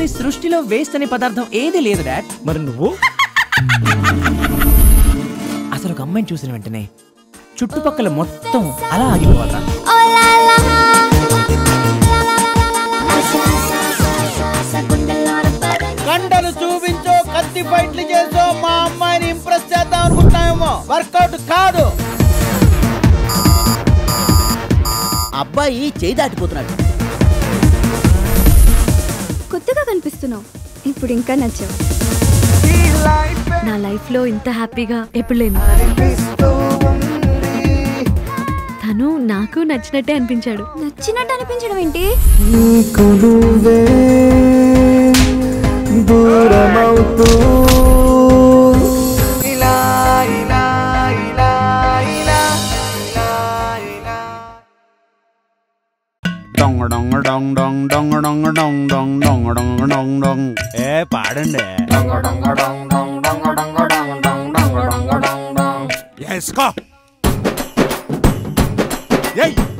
ఈ సృష్టిలో వేస్ట్ అనే పదార్థం ఏది లేదు డాడ్ మరి నువ్వు అసలు ఒక అమ్మాయిని చూసిన వెంటనే చుట్టుపక్కల మొత్తం అలా ఆగిపోవాలా కండలు చూపించో కత్తి ఫైట్లు చేసో మా అమ్మాయిని ఇంప్రెస్ చేద్దాం అనుకుంటున్నామేమో వర్కౌట్ కాదు అబ్బాయి చేయి దాటిపోతున్నాడు కొత్తగా కనిపిస్తున్నావు ఇప్పుడు ఇంకా నచ్చావు నా లైఫ్ లో ఇంత హ్యాపీగా ఎప్పుడు లేను తను నాకు నచ్చినట్టే అనిపించాడు నచ్చినట్టు అనిపించడం ఏంటి డొంగ డొంగ డొంగ డొంగ డొంగ డొంగ డొంగ డొంగ డొంగ డొంగ డొంగ డొంగ ఏ పాడండి వేసుకో ఏయ్